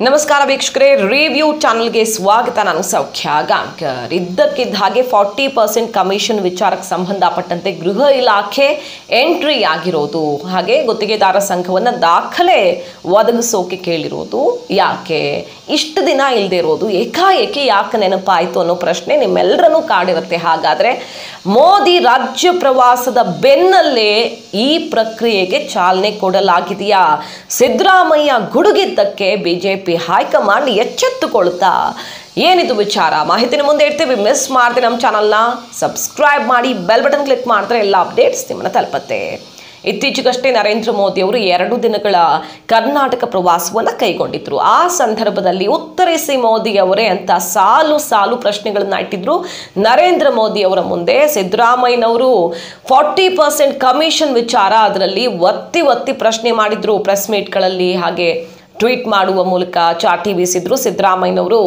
ನಮಸ್ಕಾರ ವೀಕ್ಷಕರೇ ರಿವ್ಯೂ ಚಾನಲ್ಗೆ ಸ್ವಾಗತ ನಾನು ಸೌಖ್ಯ ಗಾಂಕರ್ ಇದ್ದಕ್ಕಿದ್ದ ಹಾಗೆ ಫಾರ್ಟಿ ಪರ್ಸೆಂಟ್ ಕಮಿಷನ್ ವಿಚಾರಕ್ಕೆ ಸಂಬಂಧಪಟ್ಟಂತೆ ಗೃಹ ಇಲಾಖೆ ಎಂಟ್ರಿ ಆಗಿರೋದು ಹಾಗೆ ಗುತ್ತಿಗೆದಾರ ಸಂಘವನ್ನು ದಾಖಲೆ ಒದಗಿಸೋಕೆ ಕೇಳಿರೋದು ಯಾಕೆ ಇಷ್ಟು ದಿನ ಇಲ್ಲದೆ ಇರೋದು ಏಕಾಏಕಿ ಯಾಕೆ ನೆನಪಾಯಿತು ಅನ್ನೋ ಪ್ರಶ್ನೆ ನಿಮ್ಮೆಲ್ಲರನ್ನೂ ಕಾಡಿರುತ್ತೆ ಹಾಗಾದರೆ ಮೋದಿ ರಾಜ್ಯ ಪ್ರವಾಸದ ಬೆನ್ನಲ್ಲೇ ಈ ಪ್ರಕ್ರಿಯೆಗೆ ಚಾಲನೆ ಕೊಡಲಾಗಿದೆಯಾ ಸಿದ್ದರಾಮಯ್ಯ ಗುಡುಗಿದ್ದಕ್ಕೆ ಬಿಜೆಪಿ ಹೈಕಮಾಂಡ್ ಎಚ್ಚೆತ್ತುಕೊಳ್ತಾ ಏನಿದು ವಿಚಾರ ಮಾಹಿತಿನ ಮುಂದೆ ಇಡ್ತೀವಿ ಮಿಸ್ ಮಾಡದೆ ನಮ್ಮ ಚಾನಲ್ನ ಸಬ್ಸ್ಕ್ರೈಬ್ ಮಾಡಿ ಬೆಲ್ ಬಟನ್ ಕ್ಲಿಕ್ ಮಾಡಿದ್ರೆ ಎಲ್ಲ ಅಪ್ಡೇಟ್ಸ್ ನಿಮ್ಮನ್ನ ತಲುಪತ್ತೆ ಇತ್ತೀಚೆಗಷ್ಟೇ ನರೇಂದ್ರ ಮೋದಿ ಅವರು ಎರಡು ದಿನಗಳ ಕರ್ನಾಟಕ ಪ್ರವಾಸವನ್ನು ಕೈಗೊಂಡಿದ್ರು ಆ ಸಂದರ್ಭದಲ್ಲಿ ಉತ್ತರಿಸಿ ಮೋದಿ ಅವರೇ ಅಂತ ಸಾಲು ಸಾಲು ಪ್ರಶ್ನೆಗಳನ್ನ ಇಟ್ಟಿದ್ರು ನರೇಂದ್ರ ಮೋದಿ ಅವರ ಮುಂದೆ ಸಿದ್ದರಾಮಯ್ಯನವರು ಫಾರ್ಟಿ ಪರ್ಸೆಂಟ್ ಕಮಿಷನ್ ವಿಚಾರ ಅದರಲ್ಲಿ ಒತ್ತಿ ಒತ್ತಿ ಪ್ರಶ್ನೆ ಮಾಡಿದ್ರು ಪ್ರೆಸ್ ಮೀಟ್ಗಳಲ್ಲಿ ಹಾಗೆ ಟ್ವೀಟ್ ಮಾಡುವ ಮೂಲಕ ಚಾಟಿ ಬೀಸಿದ್ರು ಸಿದ್ದರಾಮಯ್ಯನವರು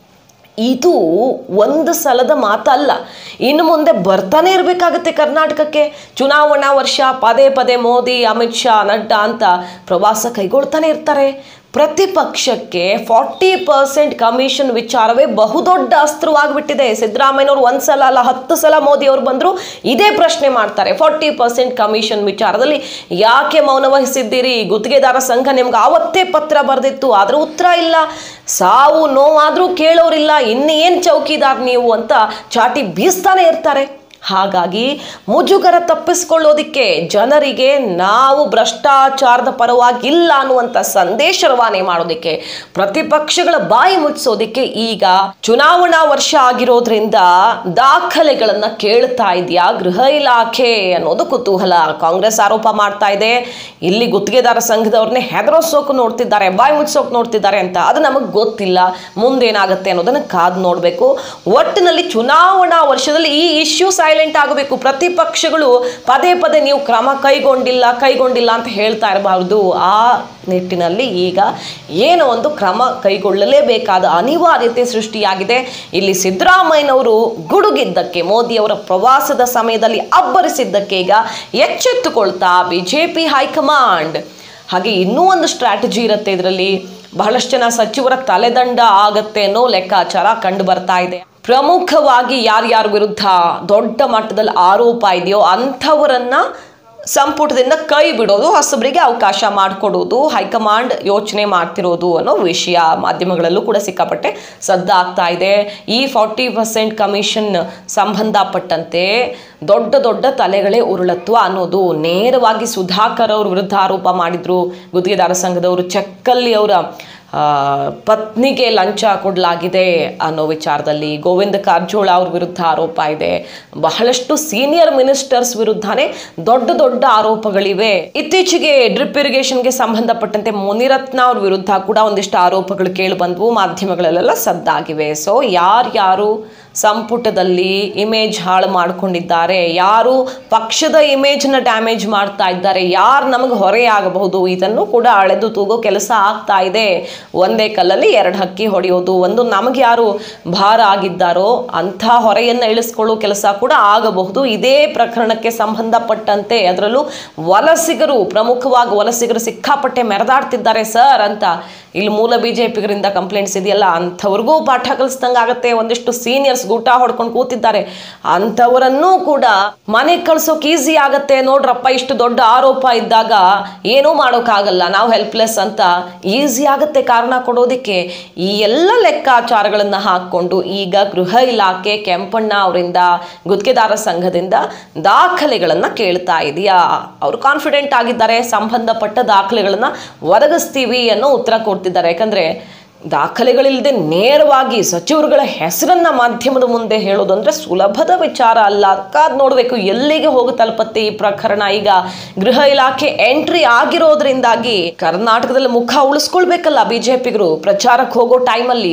ಇದು ಒಂದು ಸಲದ ಮಾತಲ್ಲ ಇನ್ನು ಮುಂದೆ ಬರ್ತಾನೆ ಇರಬೇಕಾಗುತ್ತೆ ಕರ್ನಾಟಕಕ್ಕೆ ಚುನಾವಣಾ ವರ್ಷ ಪದೇ ಪದೇ ಮೋದಿ ಅಮಿತ್ ಶಾ ನಡ್ಡಾ ಅಂತ ಪ್ರವಾಸ ಕೈಗೊಳ್ತಾನೆ ಇರ್ತಾರೆ ಪ್ರತಿಪಕ್ಷಕ್ಕೆ ಫಾರ್ಟಿ ಪರ್ಸೆಂಟ್ ಕಮಿಷನ್ ವಿಚಾರವೇ ಬಹುದೊಡ್ಡ ಅಸ್ತ್ರವಾಗಿಬಿಟ್ಟಿದೆ ಸಿದ್ದರಾಮಯ್ಯನವರು ಒಂದು ಸಲ ಅಲ್ಲ ಹತ್ತು ಸಲ ಮೋದಿ ಅವರು ಬಂದರು ಇದೇ ಪ್ರಶ್ನೆ ಮಾಡ್ತಾರೆ ಫಾರ್ಟಿ ಪರ್ಸೆಂಟ್ ಕಮಿಷನ್ ವಿಚಾರದಲ್ಲಿ ಯಾಕೆ ಮೌನ ವಹಿಸಿದ್ದೀರಿ ಗುತ್ತಿಗೆದಾರ ಸಂಘ ನಿಮ್ಗೆ ಆವತ್ತೇ ಪತ್ರ ಬರೆದಿತ್ತು ಆದರೂ ಉತ್ತರ ಇಲ್ಲ ಸಾವು ನೋವಾದರೂ ಕೇಳೋರಿಲ್ಲ ಇನ್ನೇನು ಚೌಕಿದಾರ್ ನೀವು ಅಂತ ಚಾಟಿ ಬೀಸ್ತಾನೆ ಇರ್ತಾರೆ ಹಾಗಾಗಿ ಮುಜುಗರ ತಪ್ಪಿಸ್ಕೊಳ್ಳೋದಿಕ್ಕೆ ಜನರಿಗೆ ನಾವು ಭ್ರಷ್ಟಾಚಾರದ ಪರವಾಗಿಲ್ಲ ಅನ್ನುವಂಥ ಸಂದೇಶ ರವಾನೆ ಮಾಡೋದಿಕ್ಕೆ ಪ್ರತಿಪಕ್ಷಗಳ ಬಾಯಿ ಮುಚ್ಚಿಸೋದಿಕ್ಕೆ ಈಗ ಚುನಾವಣಾ ವರ್ಷ ಆಗಿರೋದ್ರಿಂದ ದಾಖಲೆಗಳನ್ನ ಕೇಳ್ತಾ ಇದೆಯಾ ಗೃಹ ಇಲಾಖೆ ಅನ್ನೋದು ಕುತೂಹಲ ಕಾಂಗ್ರೆಸ್ ಆರೋಪ ಮಾಡ್ತಾ ಇದೆ ಇಲ್ಲಿ ಗುತ್ತಿಗೆದಾರ ಸಂಘದವ್ರನ್ನೇ ಹೆದರೋಸೋಕು ನೋಡ್ತಿದ್ದಾರೆ ಬಾಯಿ ಮುಚ್ಚೋಕೆ ನೋಡ್ತಿದ್ದಾರೆ ಅಂತ ಅದು ನಮಗೆ ಗೊತ್ತಿಲ್ಲ ಮುಂದೇನಾಗುತ್ತೆ ಅನ್ನೋದನ್ನ ಕಾದು ನೋಡಬೇಕು ಒಟ್ಟಿನಲ್ಲಿ ಚುನಾವಣಾ ವರ್ಷದಲ್ಲಿ ಈ ಇಶ್ಯೂ ಸೈಲೆಂಟ್ ಆಗಬೇಕು ಪ್ರತಿಪಕ್ಷಗಳು ಪದೇ ಪದೇ ನೀವು ಕ್ರಮ ಕೈಗೊಂಡಿಲ್ಲ ಕೈಗೊಂಡಿಲ್ಲ ಅಂತ ಹೇಳ್ತಾ ಇರಬಾರ್ದು ಆ ನಿಟ್ಟಿನಲ್ಲಿ ಈಗ ಏನೋ ಒಂದು ಕ್ರಮ ಕೈಗೊಳ್ಳಲೇಬೇಕಾದ ಅನಿವಾರ್ಯತೆ ಸೃಷ್ಟಿಯಾಗಿದೆ ಇಲ್ಲಿ ಸಿದ್ದರಾಮಯ್ಯನವರು ಗುಡುಗಿದ್ದಕ್ಕೆ ಮೋದಿಯವರ ಪ್ರವಾಸದ ಸಮಯದಲ್ಲಿ ಅಬ್ಬರಿಸಿದ್ದಕ್ಕೆ ಈಗ ಎಚ್ಚೆತ್ತುಕೊಳ್ತಾ ಬಿಜೆಪಿ ಹೈಕಮಾಂಡ್ ಹಾಗೆ ಇನ್ನೂ ಒಂದು ಸ್ಟ್ರಾಟಜಿ ಇರುತ್ತೆ ಇದರಲ್ಲಿ ಬಹಳಷ್ಟು ಜನ ಸಚಿವರ ತಲೆದಂಡ ಆಗತ್ತೆ ಅನ್ನೋ ಲೆಕ್ಕಾಚಾರ ಕಂಡು ಬರ್ತಾ ಇದೆ ಪ್ರಮುಖವಾಗಿ ಯಾರ್ಯಾರ ವಿರುದ್ಧ ದೊಡ್ಡ ಮಟ್ಟದಲ್ಲಿ ಆರೋಪ ಇದೆಯೋ ಅಂಥವರನ್ನ ಸಂಪುಟದಿಂದ ಕೈ ಬಿಡೋದು ಹೊಸಬರಿಗೆ ಅವಕಾಶ ಮಾಡಿಕೊಡೋದು ಹೈಕಮಾಂಡ್ ಯೋಚನೆ ಮಾಡ್ತಿರೋದು ಅನ್ನೋ ವಿಷಯ ಮಾಧ್ಯಮಗಳಲ್ಲೂ ಕೂಡ ಸಿಕ್ಕಾಪಟ್ಟೆ ಸದ್ದಾಗ್ತಾ ಇದೆ ಈ ಫಾರ್ಟಿ ಪರ್ಸೆಂಟ್ ಕಮಿಷನ್ ಸಂಬಂಧಪಟ್ಟಂತೆ ದೊಡ್ಡ ದೊಡ್ಡ ತಲೆಗಳೇ ಉರುಳತ್ವ ಅನ್ನೋದು ನೇರವಾಗಿ ಸುಧಾಕರ್ ಅವ್ರ ವಿರುದ್ಧ ಆರೋಪ ಮಾಡಿದ್ರು ಗುತ್ತಿಗೆದಾರ ಸಂಘದವರು ಚಕ್ಕಲ್ಲಿ ಅವರ ಆ, ಪತ್ನಿಗೆ ಲಂಚ ಕೊಡಲಾಗಿದೆ ಅನ್ನೋ ವಿಚಾರದಲ್ಲಿ ಗೋವಿಂದ ಕಾರಜೋಳ ಅವ್ರ ವಿರುದ್ಧ ಆರೋಪ ಇದೆ ಬಹಳಷ್ಟು ಸೀನಿಯರ್ ಮಿನಿಸ್ಟರ್ಸ್ ವಿರುದ್ಧನೇ ದೊಡ್ಡ ದೊಡ್ಡ ಆರೋಪಗಳಿವೆ ಇತ್ತೀಚೆಗೆ ಡ್ರಿಪ್ ಇರಿಗೇಷನ್ಗೆ ಸಂಬಂಧಪಟ್ಟಂತೆ ಮುನಿರತ್ನ ಅವ್ರ ವಿರುದ್ಧ ಕೂಡ ಒಂದಿಷ್ಟು ಆರೋಪಗಳು ಕೇಳಿ ಬಂದವು ಮಾಧ್ಯಮಗಳಲ್ಲೆಲ್ಲ ಸದ್ದಾಗಿವೆ ಸೊ ಯಾರ್ಯಾರು ಸಂಪುಟದಲ್ಲಿ ಇಮೇಜ್ ಹಾಳು ಮಾಡ್ಕೊಂಡಿದ್ದಾರೆ ಯಾರು ಪಕ್ಷದ ಇಮೇಜ್ನ ಡ್ಯಾಮೇಜ್ ಮಾಡ್ತಾ ಇದ್ದಾರೆ ಯಾರು ನಮಗೆ ಹೊರೆಯಾಗಬಹುದು ಇದನ್ನು ಕೂಡ ಅಳೆದು ತೂಗೋ ಕೆಲಸ ಆಗ್ತಾ ಇದೆ ಒಂದೇ ಕಲ್ಲಲ್ಲಿ ಎರಡು ಹಕ್ಕಿ ಹೊಡೆಯೋದು ಒಂದು ನಮಗೆ ಯಾರು ಭಾರ ಆಗಿದ್ದಾರೋ ಅಂಥ ಹೊರೆಯನ್ನು ಇಳಿಸ್ಕೊಳ್ಳೋ ಕೆಲಸ ಕೂಡ ಆಗಬಹುದು ಇದೇ ಪ್ರಕರಣಕ್ಕೆ ಸಂಬಂಧಪಟ್ಟಂತೆ ಅದರಲ್ಲೂ ವಲಸಿಗರು ಪ್ರಮುಖವಾಗಿ ವಲಸಿಗರು ಸಿಕ್ಕಾಪಟ್ಟೆ ಮೆರೆದಾಡ್ತಿದ್ದಾರೆ ಸರ್ ಅಂತ ಇಲ್ಲಿ ಮೂಲ ಬಿಜೆಪಿಗರಿಂದ ಕಂಪ್ಲೇಂಟ್ಸ್ ಇದೆಯಲ್ಲ ಅಂಥವ್ರಿಗೂ ಪಾಠ ಕಲಿಸ್ದಂಗೆ ಆಗುತ್ತೆ ಒಂದಿಷ್ಟು ಸೀನಿಯರ್ಸ್ ಊಟ ಹೊಡ್ಕೊಂಡು ಕೂತಿದ್ದಾರೆ ಅಂಥವರನ್ನೂ ಕೂಡ ಮನೆಗೆ ಕಳ್ಸೋಕೆ ಈಸಿ ಆಗತ್ತೆ ನೋಡ್ರಪ್ಪ ಇಷ್ಟು ದೊಡ್ಡ ಆರೋಪ ಇದ್ದಾಗ ಏನೂ ಮಾಡೋಕ್ಕಾಗಲ್ಲ ನಾವು ಹೆಲ್ಪ್ಲೆಸ್ ಅಂತ ಈಸಿ ಆಗುತ್ತೆ ಕಾರಣ ಕೊಡೋದಕ್ಕೆ ಈ ಎಲ್ಲ ಲೆಕ್ಕಾಚಾರಗಳನ್ನು ಹಾಕ್ಕೊಂಡು ಈಗ ಗೃಹ ಇಲಾಖೆ ಕೆಂಪಣ್ಣ ಅವರಿಂದ ಗುತ್ತಿಗೆದಾರ ಸಂಘದಿಂದ ದಾಖಲೆಗಳನ್ನು ಕೇಳ್ತಾ ಇದೆಯಾ ಅವರು ಕಾನ್ಫಿಡೆಂಟ್ ಆಗಿದ್ದಾರೆ ಸಂಬಂಧಪಟ್ಟ ದಾಖಲೆಗಳನ್ನು ಒದಗಿಸ್ತೀವಿ ಅನ್ನೋ ಉತ್ತರ ಕೊಡ್ತಿದ್ದಾರೆ ಯಾಕಂದ್ರೆ ದಾಖಲೆಗಳಿಲ್ಲದೆ ನೇರವಾಗಿ ಸಚಿವರುಗಳ ಹೆಸರನ್ನ ಮಾಧ್ಯಮದ ಮುಂದೆ ಹೇಳೋದು ಅಂದ್ರೆ ಸುಲಭದ ವಿಚಾರ ಅಲ್ಲ ಕಾದ್ ನೋಡಬೇಕು ಎಲ್ಲಿಗೆ ಹೋಗಿ ತಲುಪತ್ತೆ ಈ ಪ್ರಕರಣ ಈಗ ಗೃಹ ಇಲಾಖೆ ಎಂಟ್ರಿ ಆಗಿರೋದ್ರಿಂದಾಗಿ ಕರ್ನಾಟಕದಲ್ಲಿ ಮುಖ ಉಳಿಸ್ಕೊಳ್ಬೇಕಲ್ಲ ಬಿಜೆಪಿಗರು ಪ್ರಚಾರಕ್ಕೆ ಹೋಗೋ ಟೈಮಲ್ಲಿ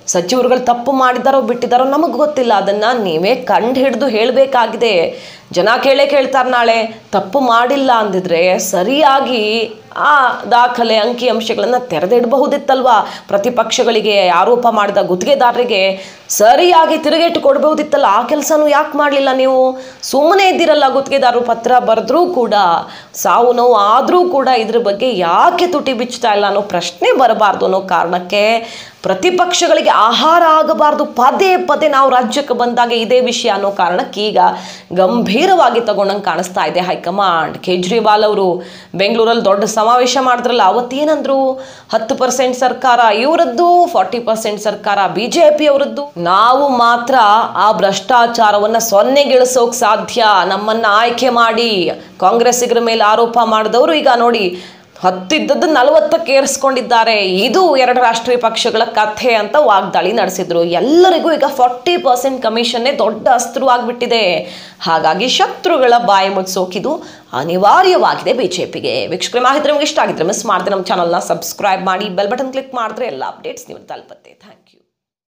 ಸಚಿವರುಗಳು ತಪ್ಪು ಮಾಡಿದಾರೋ ಬಿಟ್ಟಿದಾರೋ ನಮಗೆ ಗೊತ್ತಿಲ್ಲ ಅದನ್ನು ನೀವೇ ಕಂಡು ಹಿಡಿದು ಹೇಳಬೇಕಾಗಿದೆ ಜನ ಕೇಳೇ ಕೇಳ್ತಾರೆ ನಾಳೆ ತಪ್ಪು ಮಾಡಿಲ್ಲ ಅಂದಿದ್ರೆ ಸರಿಯಾಗಿ ಆ ದಾಖಲೆ ಅಂಕಿ ಅಂಶಗಳನ್ನು ತೆರೆದಿಡಬಹುದಿತ್ತಲ್ವಾ ಪ್ರತಿಪಕ್ಷಗಳಿಗೆ ಆರೋಪ ಮಾಡಿದ ಗುತ್ತಿಗೆದಾರರಿಗೆ ಸರಿಯಾಗಿ ತಿರುಗೇಟು ಕೊಡಬಹುದಿತ್ತಲ್ಲ ಆ ಕೆಲಸನೂ ಯಾಕೆ ಮಾಡಲಿಲ್ಲ ನೀವು ಸುಮ್ಮನೆ ಇದ್ದೀರಲ್ಲ ಗುತ್ತಿಗೆದಾರರು ಪತ್ರ ಬರೆದ್ರೂ ಕೂಡ ಸಾವು ನೋವು ಆದರೂ ಕೂಡ ಇದ್ರ ಬಗ್ಗೆ ಯಾಕೆ ತುಟಿ ಬಿಚ್ಚುತ್ತಾ ಇಲ್ಲ ಅನ್ನೋ ಪ್ರಶ್ನೆ ಬರಬಾರ್ದು ಅನ್ನೋ ಕಾರಣಕ್ಕೆ ಪ್ರತಿಪಕ್ಷಗಳಿಗೆ ಆಹಾರ ಆಗಬಾರ್ದು ಪದೇ ಪದೇ ನಾವು ರಾಜ್ಯಕ್ಕೆ ಬಂದಾಗ ಇದೇ ವಿಷಯ ಅನ್ನೋ ಕಾರಣಕ್ಕೆ ಈಗ ಗಂಭೀರವಾಗಿ ತಗೊಂಡಂಗೆ ಕಾಣಿಸ್ತಾ ಇದೆ ಹೈಕಮಾಂಡ್ ಕೇಜ್ರಿವಾಲ್ ಅವರು ಬೆಂಗಳೂರಲ್ಲಿ ದೊಡ್ಡ ಸಮಾವೇಶ ಮಾಡಿದ್ರಲ್ಲ ಅವತ್ತೇನಂದ್ರು ಹತ್ತು ಪರ್ಸೆಂಟ್ ಸರ್ಕಾರ ಇವರದ್ದು ಫಾರ್ಟಿ ಪರ್ಸೆಂಟ್ ಸರ್ಕಾರ ಬಿ ಜೆ ಪಿ ಅವರದ್ದು ನಾವು ಮಾತ್ರ ಆ ಭ್ರಷ್ಟಾಚಾರವನ್ನು ಸೊನ್ನೆಗಿಳಿಸೋಕೆ ಸಾಧ್ಯ ನಮ್ಮನ್ನು ಆಯ್ಕೆ ಮಾಡಿ ಕಾಂಗ್ರೆಸ್ಸಿಗರ ಮೇಲೆ ಆರೋಪ ಮಾಡಿದವರು ಈಗ ನೋಡಿ ಹತ್ತಿದ್ದದ್ದು ನಲವತ್ತಕ್ಕೆ ಏರಿಸ್ಕೊಂಡಿದ್ದಾರೆ ಇದು ಎರಡು ರಾಷ್ಟ್ರೀಯ ಪಕ್ಷಗಳ ಕಥೆ ಅಂತ ವಾಗ್ದಾಳಿ ನಡೆಸಿದ್ರು ಎಲ್ಲರಿಗೂ ಈಗ ಫಾರ್ಟಿ ಪರ್ಸೆಂಟ್ ಕಮಿಷನ್ನೇ ದೊಡ್ಡ ಅಸ್ತ್ರವಾಗಿಬಿಟ್ಟಿದೆ ಹಾಗಾಗಿ ಶತ್ರುಗಳ ಬಾಯಿ ಮುಚ್ಚೋಕಿದು ಅನಿವಾರ್ಯವಾಗಿದೆ ಬಿ ಜೆ ಪಿಗೆ ವೀಕ್ಷಕರ ಮಾಹಿತಿ ನಿಮ್ಗೆ ಇಷ್ಟ ಆಗಿದ್ರೆ ಮಿಸ್ ಮಾಡಿದ್ರೆ ನಮ್ಮ ಚಾನಲ್ನ ಸಬ್ಸ್ಕ್ರೈಬ್ ಮಾಡಿ ಬೆಲ್ ಬಟನ್ ಕ್ಲಿಕ್ ಮಾಡಿದ್ರೆ ಎಲ್ಲ ಅಪ್ಡೇಟ್ಸ್ ನೀವು ತಲುಪತ್ತೆ ಥ್ಯಾಂಕ್ ಯು